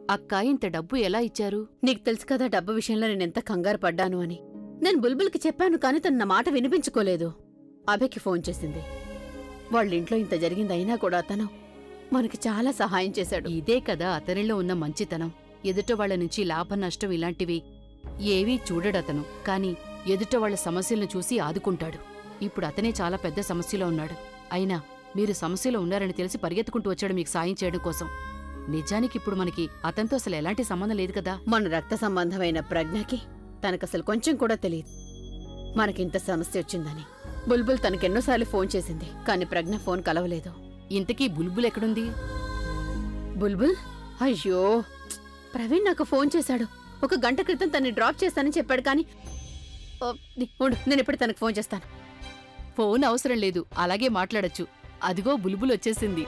అక్క ఇంత డబ్బు ఎలా ఇచ్చారు నీకు తెలుసు కదా డబ్బు విషయంలో నేనెంత కంగారు పడ్డాను అని నేను బుల్బుల్కి చెప్పాను కానీ తను నా మాట వినిపించుకోలేదు అభయ్కి ఫోన్ చేసింది వాళ్ళ ఇంట్లో ఇంత జరిగింది అయినా కూడా అతను మనకి చాలా సహాయం చేశాడు ఇదే కదా అతనిలో ఉన్న మంచితనం ఎదుట వాళ్ళ నుంచి లాభ నష్టం ఇలాంటివి ఏవీ చూడడతను కాని ఎదుట వాళ్ళ సమస్యలను చూసి ఆదుకుంటాడు ఇప్పుడు అతనే చాలా పెద్ద సమస్యలో ఉన్నాడు అయినా మీరు సమస్యలో ఉన్నారని తెలిసి పరిగెత్తుకుంటూ వచ్చాడు మీకు సాయం చేయడం కోసం నిజానికి ఇప్పుడు మనకి అతనితో అసలు ఎలాంటి సంబంధం లేదు కదా మన రక్త సంబంధమైన ప్రజ్ఞకి తనకసలు కొంచెం కూడా తెలియదు మనకింత సమస్య వచ్చిందని బుల్బుల్ తనకెన్నోసార్లు ఫోన్ చేసింది కానీ ప్రజ్ఞ ఫోన్ కలవలేదు ఇంతకీ బుల్బుల్ ఎక్కడుంది బుల్బుల్ అయ్యో ప్చ్! ప్రవీణ్ నాకు ఫోన్ చేశాడు ఒక గంట క్రితం తన్ని డ్రాప్ చేస్తానని చెప్పాడు కానీ ఓ, ని- ఉండు నేను ఇప్పుడు తనకు ఫోన్ చేస్తాను ఫోన్ అవసరం లేదు అలాగే మాట్లాడొచ్చు అదిగో బుల్బుల్ వచ్చేసింది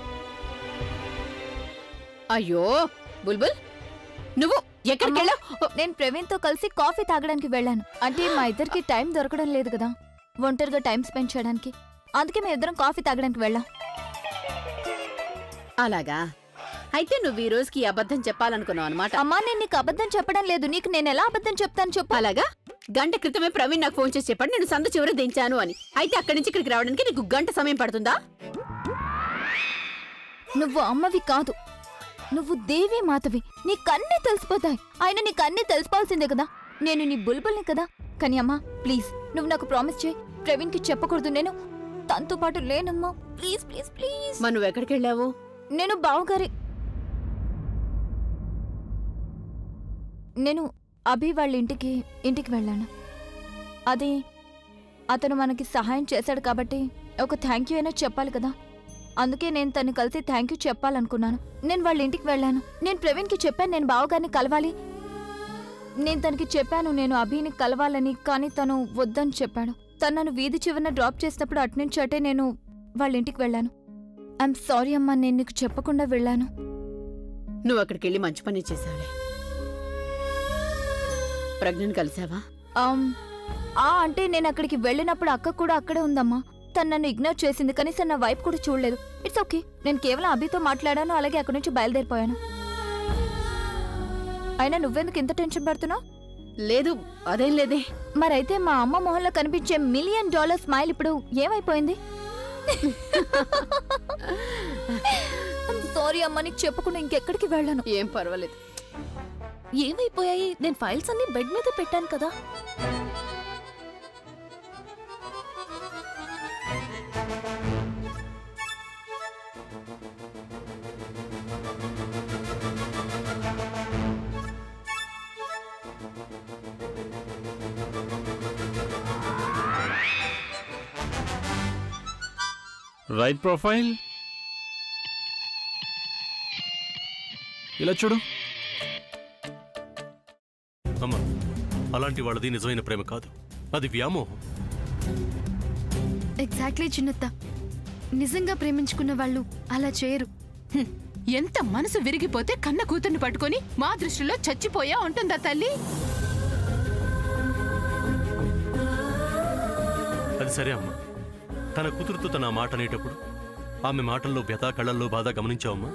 అయ్యో బుల్బుల్ నువ్వు ఎక్కడికి వెళ్ళావు నేను ప్రవీణ్తో కలిసి కాఫీ తాగడానికి వెళ్ళాను అంటే మా ఇద్దరికి టైం దొరకడం లేదు కదా ఒంటరిగా టైం స్పెండ్ చేయడానికి అందుకే మేము ఇద్దరం కాఫీ తాగడానికి వెళ్ళాం అలాగా అయితే నువ్వు ఈ రోజుకి ఈ అబద్ధం చెప్పాలనుకున్నావు అనమాట అమ్మా నేను నీకు అబద్ధం చెప్పడం లేదు నీకు నేను ఎలా అబద్ధం చెప్తాను చెప్పు అలాగా గంట క్రితమే ప్రవీణ్ నాకు ఫోన్ చేసి చెప్పాడు నేను సంద చివర దించాను అని అయితే అక్కడి నుంచి ఇక్కడికి రావడానికి నీకు గంట సమయం పడుతుందా నువ్వు అమ్మవి కాదు నువ్వు దేవి మాతవి నీకన్నీ తెలిసిపోతాయి ఆయన నీకన్నీ తెలిసిపోవాల్సిందే కదా నేను నీ బుల్బుల్ని కదా కానీ అమ్మా ప్లీజ్ నువ్వు నాకు ప్రామిస్ చేయి ప్రవీణ్కి చెప్పకూడదు నేను తనతో పాటు లేనమ్మా ప్లీజ్ ప్లీజ్ ప్లీజ్ మరి నువ్వు ఎక్కడికి వెళ్ళావు నేను బావగారి నేను అభి వాళ్ళ ఇంటికి ఇంటికి వెళ్ళాను అది అతను మనకి సహాయం చేశాడు కాబట్టి ఒక థ్యాంక్ యూ అయినా చెప్పాలి కదా అందుకే నేను తను కలిసి థ్యాంక్ యూ చెప్పాలనుకున్నాను నేను వాళ్ళ ఇంటికి వెళ్ళాను నేను ప్రవీణ్కి చెప్పాను నేను బావగారిని కలవాలి నేను తనకి చెప్పాను నేను అభిని కలవాలని కానీ తను వద్దని చెప్పాడు తను నన్ను వీధి చివరన డ్రాప్ చేసినప్పుడు అట్నుంచి అటే నేను వాళ్ళ ఇంటికి వెళ్ళాను ఐఎమ్ సారీ అమ్మా నేను నీకు చెప్పకుండా వెళ్ళాను నువ్వు అక్కడికి వెళ్ళి మంచి పని చేశావులే ప్రజ్ఞను కలిసావా ఆమ్, ఆ అంటే నేను అక్కడికి వెళ్ళినప్పుడు అక్క కూడా అక్కడే ఉందమ్మా తను నన్ను ఇగ్నోర్ చేసింది కనీసం నా వైపు కూడా చూడలేదు ఇట్స్ ఓకే నేను కేవలం అభితో మాట్లాడాను అలాగే అక్కడి నుంచి బయలుదేరిపోయాను అయినా నువ్వెందుకు ఇంత టెన్షన్ పడుతున్నావు లేదు అదేం లేదే మరైతే మా అమ్మ మొహంలో కనిపించే మిలియన్ డాలర్ స్మైల్ ఇప్పుడు ఏమైపోయింది సారీ అమ్మ నీకు చెప్పకుండా ఇంకెక్కడికి వెళ్ళాను ఏం పర్వాలేదు ఏమైపోయాయి నేను ఫైల్స్ అన్ని బెడ్ మీద పెట్టాను కదా రైట్ ప్రొఫైల్ ఇలా చూడు అమ్మా అలాంటి వాళ్ళది నిజమైన ప్రేమ కాదు అది వ్యామోహం ఎగ్జాక్ట్లీ చిన్నత్త నిజంగా ప్రేమించుకున్న వాళ్ళు అలా చేయరు హ్మ్. ఎంత మనసు విరిగిపోతే కన్న కూతుర్ని పట్టుకొని మా దృష్టిలో చచ్చిపోయా ఉంటుందా తల్లి అది సరే అమ్మా తన కూతురుతో తన ఆ మాట అనేటప్పుడు ఆమె మాటల్లో వ్యథ కళ్ళల్లో బాధ గమనించావమ్మా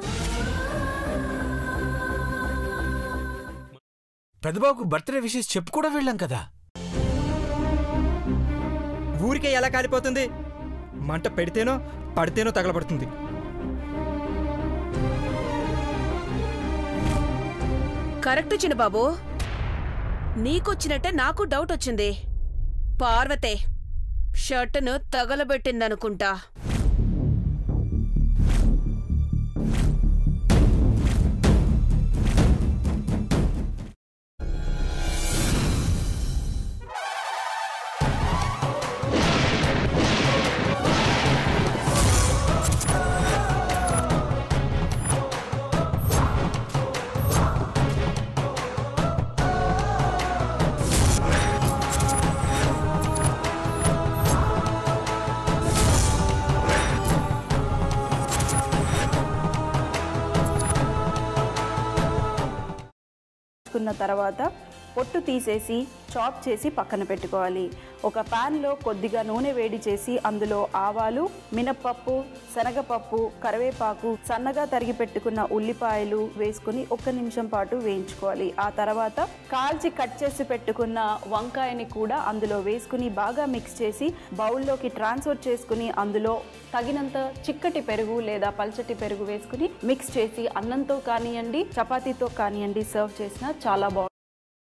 పెద్దబాబుకు బర్త్డే విషెస్ చెప్పు కూడా వెళ్ళాం కదా ఊరికే ఎలా కాలిపోతుంది మంట పెడితేనో పడితేనో తగలబడుతుంది కరెక్ట్ చిన్నబాబు నీకొచ్చినట్టే నాకు డౌట్ వచ్చింది పార్వతే షర్టును తగలబెట్టిందనుకుంటా కున్న తర్వాత పొట్టు తీసేసి చాప్ చేసి పక్కన పెట్టుకోవాలి ఒక ప్యాన్లో కొద్దిగా నూనె వేడి చేసి అందులో ఆవాలు మినప్పప్పు శనగపప్పు కరివేపాకు సన్నగా తరిగి పెట్టుకున్న ఉల్లిపాయలు వేసుకుని ఒక్క నిమిషం పాటు వేయించుకోవాలి ఆ తర్వాత కాల్చి కట్ చేసి పెట్టుకున్న వంకాయని కూడా అందులో వేసుకుని బాగా మిక్స్ చేసి బౌల్లోకి ట్రాన్స్ఫర్ చేసుకుని అందులో తగినంత చిక్కటి పెరుగు లేదా పల్చటి పెరుగు వేసుకుని మిక్స్ చేసి అన్నంతో కానివ్వండి చపాతీతో కానివ్వండి సర్వ్ చేసినా చాలా బాగుంటుంది